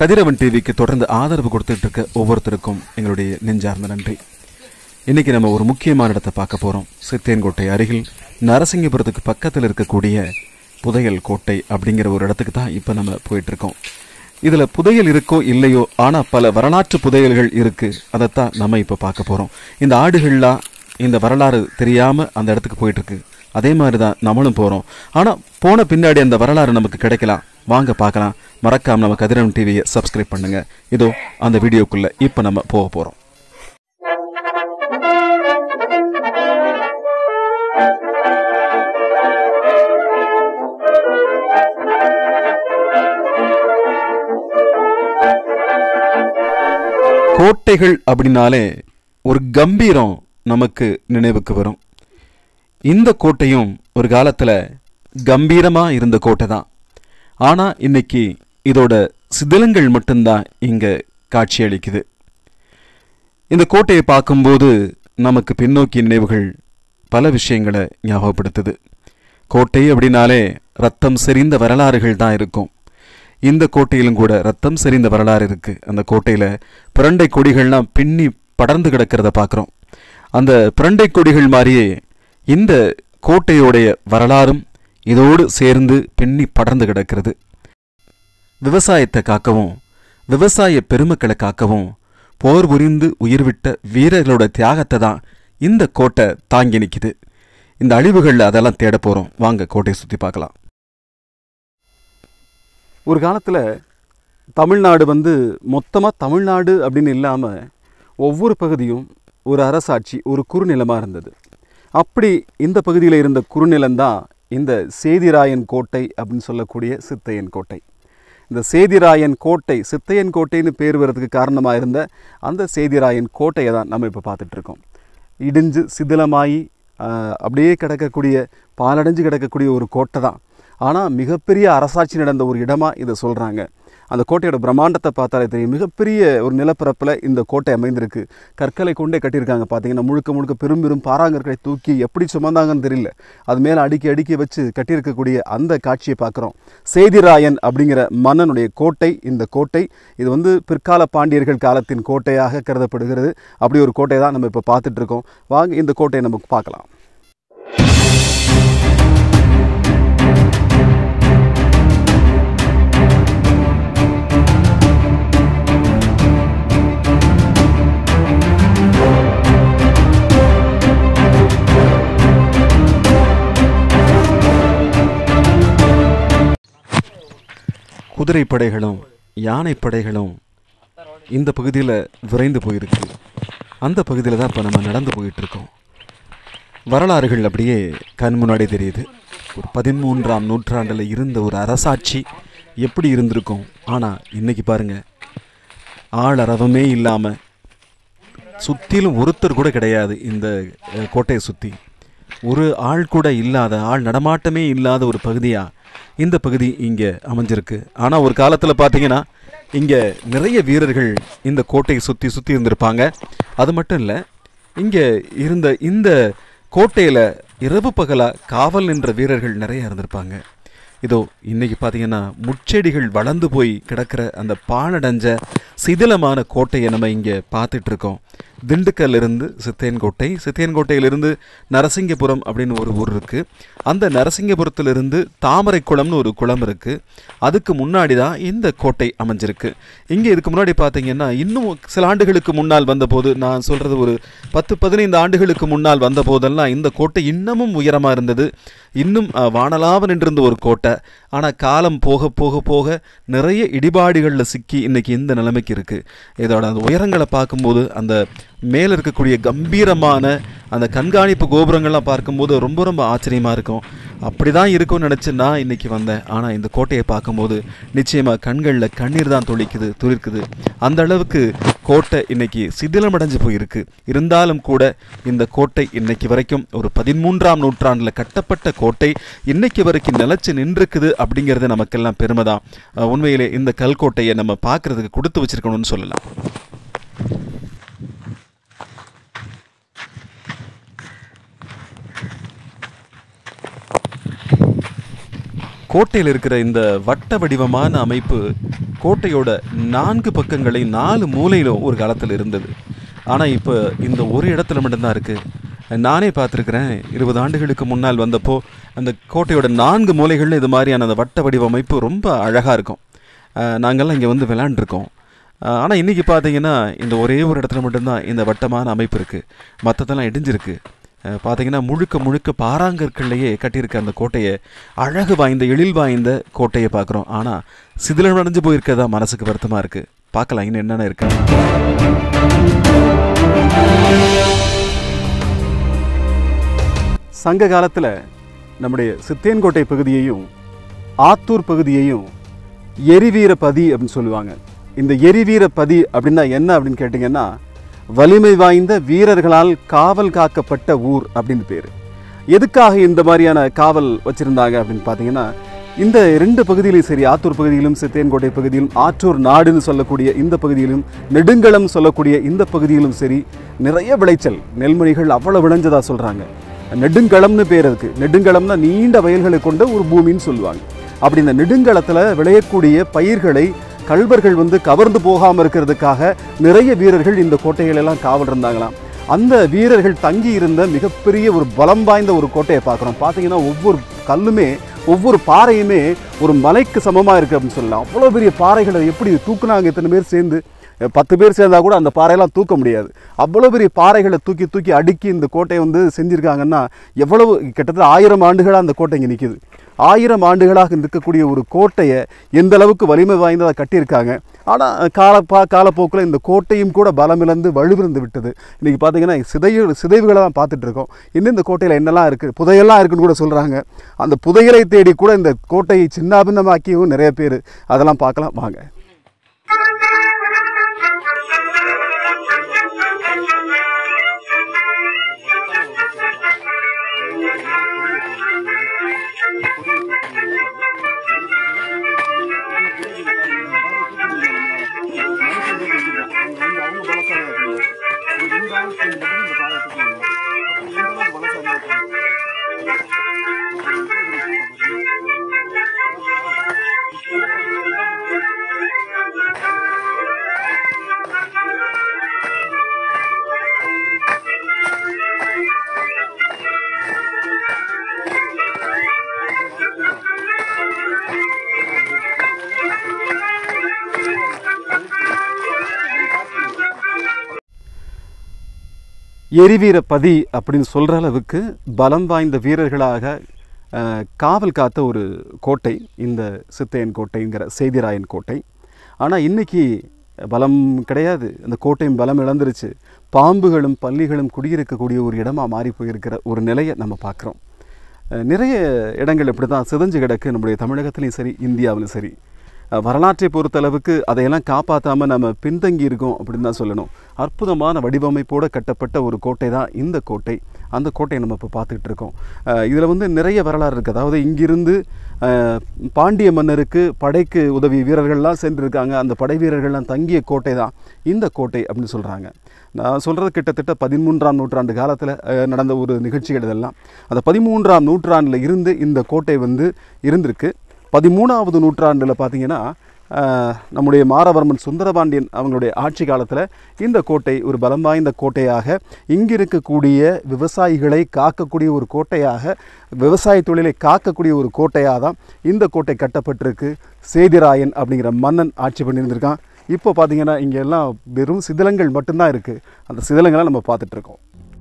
கதிரவன் டிவிக்கு தொடர்ந்து ஆதரவு கொடுத்துட்டு இருக்க ஒவ்வொருத்தருக்கும் எங்களுடைய நெஞ்சார்ந்த நன்றி இன்னைக்கு நம்ம ஒரு முக்கியமான இடத்தை பார்க்க போறோம் சித்தேன்கோட்டை அருகில் நரசிங்கபுரத்துக்கு பக்கத்தில் இருக்கக்கூடிய புதையல் கோட்டை அப்படிங்கிற ஒரு இடத்துக்கு தான் இப்போ நம்ம போயிட்டு இருக்கோம் இதுல புதையல் இருக்கோ இல்லையோ ஆனா பல வரலாற்று புதையல்கள் இருக்கு அதைத்தான் நம்ம இப்போ பார்க்க போறோம் இந்த ஆடுகள்லாம் இந்த வரலாறு தெரியாம அந்த இடத்துக்கு போயிட்டு இருக்கு அதே மாதிரி தான் நம்மளும் போறோம் ஆனா போன பின்னாடி அந்த வரலாறு நமக்கு கிடைக்கலாம் வாங்க பார்க்கலாம் மறக்காம நம்ம கதிரவன் டிவியை சப்ஸ்கிரைப் பண்ணுங்க இதோ அந்த வீடியோக்குள்ள இப்போ நம்ம போக போறோம் கோட்டைகள் அப்படின்னாலே ஒரு கம்பீரம் நமக்கு நினைவுக்கு வரும் இந்த கோட்டையும் ஒரு காலத்துல கம்பீரமா இருந்த கோட்டை தான் ஆனா இன்னைக்கு இதோட சிதிலங்கள் மட்டும்தான் இங்க காட்சியளிக்குது இந்த கோட்டையை பார்க்கும்போது நமக்கு பின்னோக்கி நினைவுகள் பல விஷயங்களை ஞாபகப்படுத்துது கோட்டை அப்படின்னாலே ரத்தம் செறிந்த வரலாறுகள் தான் இருக்கும் இந்த கோட்டையிலும் கூட ரத்தம் செறிந்த வரலாறு இருக்கு அந்த கோட்டையில பிரண்டை கொடிகள்லாம் பின்னி படர்ந்து கிடக்கிறத பார்க்குறோம் அந்த பிரண்டை கொடிகள் மாதிரியே இந்த கோட்டையோடைய வரலாறும் இதோடு சேர்ந்து பின்னி படர்ந்து கிடக்கிறது விவசாயத்தை காக்கவும் விவசாய பெருமக்களை காக்கவும் போர் புரிந்து உயிர் விட்ட வீரர்களோட தியாகத்தை தான் இந்த கோட்டை தாங்கி நிக்குது இந்த அழிவுகளில் அதெல்லாம் தேட போறோம் வாங்க கோட்டையை சுத்தி பார்க்கலாம் ஒரு காலத்தில் தமிழ்நாடு வந்து மொத்தமாக தமிழ்நாடு அப்படின்னு இல்லாமல் ஒவ்வொரு பகுதியும் ஒரு அரசாட்சி ஒரு குறுநிலமாக இருந்தது அப்படி இந்த பகுதியில் இருந்த குறுநிலம்தான் இந்த சேதிராயன் கோட்டை அப்படின்னு சொல்லக்கூடிய சித்தையன் கோட்டை இந்த சேதிராயன் கோட்டை சித்தையன் கோட்டைன்னு பேர் வர்றதுக்கு காரணமாக இருந்த அந்த சேதிராயன் கோட்டையை தான் நம்ம இப்போ பார்த்துட்டு இருக்கோம் இடிஞ்சு சிதிலமாகி ஆஹ், அப்படியே கிடக்கக்கூடிய பாலடைஞ்சு கிடக்கக்கூடிய ஒரு கோட்டை தான் ஆனால் மிகப்பெரிய அரசாட்சி நடந்த ஒரு இடமா இதை சொல்கிறாங்க அந்த கோட்டையோட பிரம்மாண்டத்தை பார்த்தாலே தெரியும் மிகப்பெரிய ஒரு நிலப்பரப்பில் இந்த கோட்டை அமைந்திருக்கு கற்களை கொண்டே கட்டியிருக்காங்க பார்த்தீங்கன்னா முழுக்க முழுக்க பெரும் பெரும் பாறாங்கற்களை தூக்கி எப்படி சுமந்தாங்கன்னு தெரியல அது மேலே அடுக்கி அடுக்கி வச்சு கட்டியிருக்கக்கூடிய அந்த காட்சியை பார்க்குறோம் சேதிராயன் அப்படிங்கிற மன்னனுடைய கோட்டை இந்த கோட்டை இது வந்து பிற்கால பாண்டியர்கள் காலத்தின் கோட்டையாக கருதப்படுகிறது அப்படி ஒரு கோட்டை தான் நம்ம இப்போ பார்த்துட்டு இருக்கோம் வாங்க இந்த கோட்டையை நமக்கு பார்க்கலாம் குதிரை படைகளும் யானை படைகளும் இந்த பகுதியில் விரைந்து போயிருக்கு அந்த பகுதியில் தான் இப்போ நம்ம நடந்து போயிட்டு இருக்கோம் வரலாறுகள் அப்படியே கண் முன்னாடி தெரியுது ஒரு பதிமூன்றாம் நூற்றாண்டில் இருந்த ஒரு அரசாட்சி எப்படி இருந்திருக்கும் ஆனால் இன்னைக்கு பாருங்க ஆள் அரவமே இல்லாமல் சுற்றிலும் ஒருத்தர் கூட கிடையாது இந்த அஹ், கோட்டையை சுற்றி ஒரு ஆள் கூட இல்லாத ஆள் நடமாட்டமே இல்லாத ஒரு பகுதியாக இந்த பகுதி இங்கே அமைஞ்சிருக்கு ஆனால் ஒரு காலத்தில் பார்த்தீங்கன்னா இங்கே நிறைய வீரர்கள் இந்த கோட்டையை சுற்றி சுற்றி இருந்திருப்பாங்க அது மட்டும் இல்லை இங்கே இருந்த இந்த கோட்டையில் இரவு பகலாக காவல் நின்ற வீரர்கள் நிறைய இருந்திருப்பாங்க இதோ இன்னைக்கு பார்த்தீங்கன்னா முச்செடிகள் வளர்ந்து போய் கிடக்கிற அந்த பாழடைஞ்ச சிதிலமான கோட்டையை நம்ம இங்கே பார்த்துட்டு இருக்கோம் திண்டுக்கல்ல இருந்து சித்தையன்கோட்டை சித்தையன்கோட்டையிலிருந்து நரசிங்கபுரம் அப்படின்னு ஒரு ஊர் இருக்கு அந்த நரசிங்கபுரத்திலிருந்து தாமரை குளம்னு ஒரு குளம் இருக்கு அதுக்கு முன்னாடி தான் இந்த கோட்டை அமைஞ்சிருக்கு இங்கே இதுக்கு முன்னாடி பார்த்தீங்கன்னா இன்னும் சில ஆண்டுகளுக்கு முன்னால் வந்தபோது நான் சொல்றது ஒரு பத்து பதினைந்து ஆண்டுகளுக்கு முன்னால் வந்த போதெல்லாம் இந்த கோட்டை இன்னமும் உயரமாக இருந்தது இன்னும் அஹ், வானலாவ நின்றிருந்த ஒரு கோட்டை ஆனால் காலம் போக போக போக நிறைய இடிபாடுகளில் சிக்கி இன்னைக்கு இந்த நிலைமைக்கு இருக்கு இதோட அந்த உயரங்களை பார்க்கும்போது அந்த மேலே இருக்கக்கூடிய கம்பீரமான அந்த கண்காணிப்பு கோபுரங்கள்லாம் பார்க்கும்போது ரொம்ப ரொம்ப ஆச்சரியமாக இருக்கும் அப்படி தான் இருக்கும்னு நினச்சி நான் இன்னைக்கு வந்தேன் ஆனால் இந்த கோட்டையை பார்க்கும்போது நிச்சயமாக கண்களில் கண்ணீர் தான் துளிக்குது துளிர்க்குது அந்த அளவுக்கு கோட்டை இன்னைக்கு சிதிலமடைஞ்சு போயிருக்கு இருந்தாலும் கூட இந்த கோட்டை இன்னைக்கு வரைக்கும் ஒரு பதிமூன்றாம் நூற்றாண்டில் கட்டப்பட்ட கோட்டை இன்னைக்கு வரைக்கும் நிலைச்சு நின்றுக்குது அப்படிங்கிறது நமக்கெல்லாம் பெருமை தான் அஹ் உண்மையிலே இந்த கல்கோட்டையை நம்ம பார்க்கறதுக்கு கொடுத்து வச்சிருக்கணும்னு சொல்லலாம் கோட்டையில் இருக்கிற இந்த வட்ட வடிவமான அமைப்பு கோட்டையோட நான்கு பக்கங்களை நாலு மூலையிலும் ஒரு காலத்தில் இருந்தது ஆனால் இப்போ இந்த ஒரு இடத்துல மட்டும்தான் இருக்குது நானே பார்த்துருக்குறேன் இருபது ஆண்டுகளுக்கு முன்னால் வந்தப்போ அந்த கோட்டையோட நான்கு மூலைகளில் இது மாதிரியான அந்த வட்ட வடிவமைப்பு ரொம்ப அழகாக இருக்கும் அஹ் நாங்கெல்லாம் இங்கே வந்து விளாண்டுருக்கோம் ஆனால் இன்றைக்கி பார்த்தீங்கன்னா இந்த ஒரே ஒரு இடத்துல மட்டும்தான் இந்த வட்டமான அமைப்பு இருக்குது மற்றதெல்லாம் இடிஞ்சிருக்கு அஹ் பார்த்தீங்கன்னா முழுக்க முழுக்க பாறாங்கற்கள்லையே கட்டியிருக்க அந்த கோட்டையை அழகு வாய்ந்த எழில் வாய்ந்த கோட்டையை பார்க்குறோம் ஆனால் சிதிலமடைஞ்சு போயிருக்கதா மனசுக்கு வருத்தமாக இருக்குது பார்க்கலாம் இன்னும் என்னென்ன இருக்கு சங்க காலத்தில் நம்முடைய சித்தேன்கோட்டை பகுதியையும் ஆத்தூர் பகுதியையும் எரிவீரபதி அப்படின்னு சொல்லுவாங்க இந்த எரிவீரபதி அப்படின்னா என்ன அப்படின்னு கேட்டிங்கன்னா வலிமை வாய்ந்த வீரர்களால் காவல் காக்கப்பட்ட ஊர் அப்படின்னு பேர் எதுக்காக இந்த மாதிரியான காவல் வச்சுருந்தாங்க அப்படின்னு பார்த்தீங்கன்னா இந்த ரெண்டு பகுதியிலும் சரி ஆத்தூர் பகுதியிலும் சித்தேன்கோட்டை பகுதியிலும் ஆற்றூர் நாடுன்னு சொல்லக்கூடிய இந்த பகுதியிலும் நெடுங்களம் சொல்லக்கூடிய இந்த பகுதியிலும் சரி நிறைய விளைச்சல் நெல்மணிகள் அவ்வளவு விளைஞ்சதா சொல்கிறாங்க நெடுங்களம்னு பேர் இருக்கு நெடுங்களம்னா நீண்ட வயல்களை கொண்ட ஒரு பூமின்னு சொல்லுவாங்க அப்படி இந்த நெடுங்களத்தில் விளையக்கூடிய பயிர்களை கல்வர்கள் வந்து கவர்ந்து போகாமல் இருக்கிறதுக்காக நிறைய வீரர்கள் இந்த கோட்டைகள் எல்லாம் காவல் இருந்தாங்களாம் அந்த வீரர்கள் தங்கி இருந்த மிகப்பெரிய ஒரு பலம் வாய்ந்த ஒரு கோட்டையை பார்க்குறோம் பார்த்தீங்கன்னா ஒவ்வொரு கல்லுமே ஒவ்வொரு பாறையுமே ஒரு மலைக்கு சமமாக இருக்குது அப்படின்னு சொல்லலாம் அவ்வளோ பெரிய பாறைகளை எப்படி தூக்குனாங்க இத்தனை பேர் சேர்ந்து பத்து பேர் சேர்ந்தா கூட அந்த பாறையெல்லாம் தூக்க முடியாது அவ்வளோ பெரிய பாறைகளை தூக்கி தூக்கி அடுக்கி இந்த கோட்டையை வந்து செஞ்சுருக்காங்கன்னா எவ்வளவு கிட்டத்தட்ட ஆயிரம் ஆண்டுகளாக அந்த கோட்டை இங்கே நிற்கிது ஆயிரம் ஆண்டுகளாக இருக்கக்கூடிய ஒரு கோட்டையை எந்த அளவுக்கு வலிமை வாய்ந்ததாக கட்டியிருக்காங்க ஆனால் கால பா காலப்போக்கில் இந்த கோட்டையும் கூட பலமிழந்து வலுவிழந்து விட்டது இன்றைக்கி பார்த்தீங்கன்னா சிதைவு சிதைவுகளை தான் பார்த்துட்டு இருக்கோம் இன்னும் இந்த கோட்டையில் என்னெல்லாம் இருக்குது புதையெல்லாம் இருக்குன்னு கூட சொல்கிறாங்க அந்த புதையலை தேடி கூட இந்த கோட்டையை சின்னாபின்னமாக்கியும் நிறைய பேர் அதெல்லாம் பார்க்கலாம் வாங்க எரிவீர பதி அப்படின்னு சொல்கிற அளவுக்கு பலம் வாய்ந்த வீரர்களாக அஹ், காவல் காத்த ஒரு கோட்டை இந்த சித்தையன் கோட்டைங்கிற செய்திராயன் கோட்டை ஆனால் இன்னைக்கு பலம் கிடையாது அந்த கோட்டையும் பலம் இழந்துருச்சு பாம்புகளும் பல்லிகளும் குடியிருக்கக்கூடிய ஒரு இடமா மாறி போயிருக்கிற ஒரு நிலையை நம்ம பார்க்குறோம் அஹ், நிறைய இடங்கள் இப்படி தான் சிதைஞ்சு கிடக்கு நம்முடைய தமிழகத்துலேயும் சரி இந்தியாவிலும் சரி அஹ், வரலாற்றை பொறுத்தளவுக்கு அதையெல்லாம் காப்பாற்றாமல் நம்ம பின்தங்கி இருக்கோம் அப்படின்னு தான் சொல்லணும் அற்புதமான வடிவமைப்போடு கட்டப்பட்ட ஒரு கோட்டை தான் இந்த கோட்டை அந்த கோட்டையை நம்ம இப்போ பார்த்துக்கிட்டு இருக்கோம் இதில் வந்து நிறைய வரலாறு இருக்குது அதாவது இங்கிருந்து அஹ், பாண்டிய மன்னருக்கு படைக்கு உதவி வீரர்கள்லாம் சென்றிருக்காங்க அந்த படை வீரர்கள்லாம் தங்கிய கோட்டை தான் இந்த கோட்டை அப்படின்னு சொல்கிறாங்க நான் சொல்கிறது கிட்டத்தட்ட பதிமூன்றாம் நூற்றாண்டு காலத்தில் நடந்த ஒரு நிகழ்ச்சிகள் இதெல்லாம் அந்த பதிமூன்றாம் நூற்றாண்டில் இருந்து இந்த கோட்டை வந்து இருந்திருக்கு பதிமூணாவது நூற்றாண்டில் பார்த்தீங்கன்னா அஹ், நம்முடைய மாரவர்மன் சுந்தரபாண்டியன் அவங்களுடைய ஆட்சி காலத்தில் இந்த கோட்டை ஒரு பலம் வாய்ந்த கோட்டையாக இங்கு இருக்கக்கூடிய விவசாயிகளை காக்கக்கூடிய ஒரு கோட்டையாக விவசாய தொழிலை காக்கக்கூடிய ஒரு கோட்டையாக தான் இந்த கோட்டை கட்டப்பட்டிருக்கு சேதிராயன் அப்படிங்கிற மன்னன் ஆட்சி பண்ணியிருந்திருக்கான் இப்போ பார்த்தீங்கன்னா இங்கே எல்லாம் வெறும் சிதிலங்கள் மட்டும்தான் இருக்குது அந்த சிதிலங்களை நம்ம பார்த்துட்டு இருக்கோம்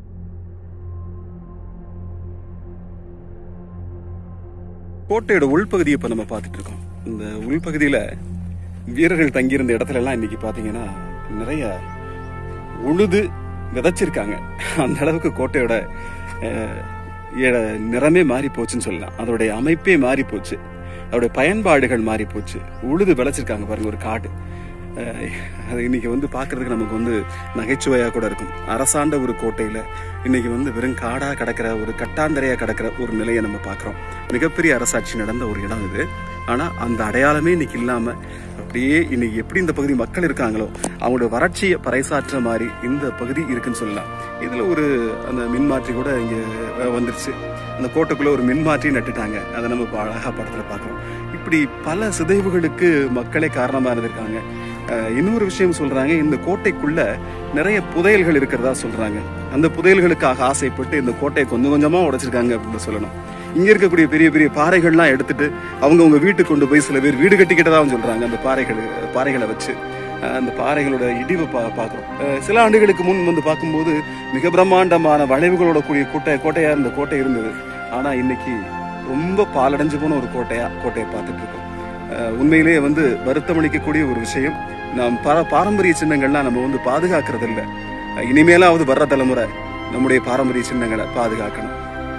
கோட்டையோட உள்பகுதியை இப்போ நம்ம பார்த்துட்டு இருக்கோம் இந்த உள்பகுதியில் வீரர்கள் தங்கியிருந்த இடத்துல எல்லாம் இன்னைக்கு பார்த்தீங்கன்னா நிறைய உழுது விதைச்சிருக்காங்க அந்த அளவுக்கு கோட்டையோட அஹ், எ- நிறமே மாறி போச்சுன்னு சொல்லலாம் அதோடைய அமைப்பே மாறி போச்சு அதோடைய பயன்பாடுகள் மாறி போச்சு உழுது விளைச்சிருக்காங்க பாருங்க ஒரு காடு அஹ், அது இன்னைக்கு வந்து பார்க்கிறதுக்கு நமக்கு வந்து நகைச்சுவையா கூட இருக்கும் அரசாண்ட ஒரு கோட்டையில இன்னைக்கு வந்து வெறும் காடா கிடக்கிற ஒரு கட்டாந்தரையா கிடக்கிற ஒரு நிலையை நம்ம பார்க்கிறோம் மிகப்பெரிய அரசாட்சி நடந்த ஒரு இடம் இது ஆனா அந்த அடையாளமே இன்னைக்கு இல்லாம அப்படியே இன்னைக்கு எப்படி இந்த பகுதி மக்கள் இருக்காங்களோ அவங்களோட வறட்சியை பறைசாற்ற மாதிரி இந்த பகுதி இருக்குன்னு சொல்லலாம் இதுல ஒரு அந்த மின்மாற்றி கூட இங்க அஹ், வந்துருச்சு அந்த கோட்டைக்குள்ள ஒரு மின்மாற்றி நட்டுட்டாங்க அதை நம்ம இப்போ அழகா படத்துல பார்க்கிறோம் இப்படி பல சிதைவுகளுக்கு மக்களே காரணமா இருந்திருக்காங்க அஹ், இன்னொரு விஷயம் சொல்றாங்க இந்த கோட்டைக்குள்ள நிறைய புதையல்கள் இருக்கிறதா சொல்றாங்க அந்த புதையல்களுக்காக ஆசைப்பட்டு இந்த கோட்டையை கொஞ்சம் கொஞ்சமா உடைச்சிருக்காங்க அப்படின்னு சொல்லணும் இங்க இருக்கக்கூடிய பெரிய பெரிய பாறைகள்லாம் எடுத்துட்டு அவங்க உங்க வீட்டுக்கு கொண்டு போய் சில பேர் வீடு கட்டிக்கிட்டதாகவும் சொல்றாங்க அந்த பாறைகள் பாறைகளை வச்சு அஹ், அந்த பாறைகளோட இடிவை பா பார்க்குறோம் சில ஆண்டுகளுக்கு முன் வந்து பார்க்கும்போது மிக பிரம்மாண்டமான வளைவுகளோட கூடிய கோட்டை கோட்டையா இருந்த கோட்டை இருந்தது ஆனா இன்னைக்கு ரொம்ப பாலடைஞ்சு போன ஒரு கோட்டையா கோட்டையை பார்த்துட்டு இருக்கோம் அஹ், உண்மையிலேயே வந்து வருத்தமளிக்கக்கூடிய ஒரு விஷயம் நாம் பார பாரம்பரிய சின்னங்கள்லாம் நம்ம வந்து பாதுகாக்கிறது இல்லை அஹ், இனிமேலாவது வர்ற தலைமுறை நம்முடைய பாரம்பரிய சின்னங்களை பாதுகாக்கணும்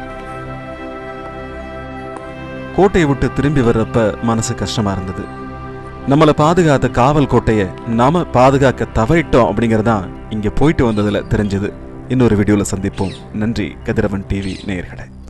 கோட்டையை விட்டு திரும்பி வர்றப்ப மனசு கஷ்டமா இருந்தது நம்மளை பாதுகாத்த காவல் கோட்டையை நாம பாதுகாக்க தவறிட்டோம் அப்படிங்கறதான் இங்க போயிட்டு வந்ததுல தெரிஞ்சது இன்னொரு வீடியோல சந்திப்போம் நன்றி கதிரவன் டிவி நேயர்களே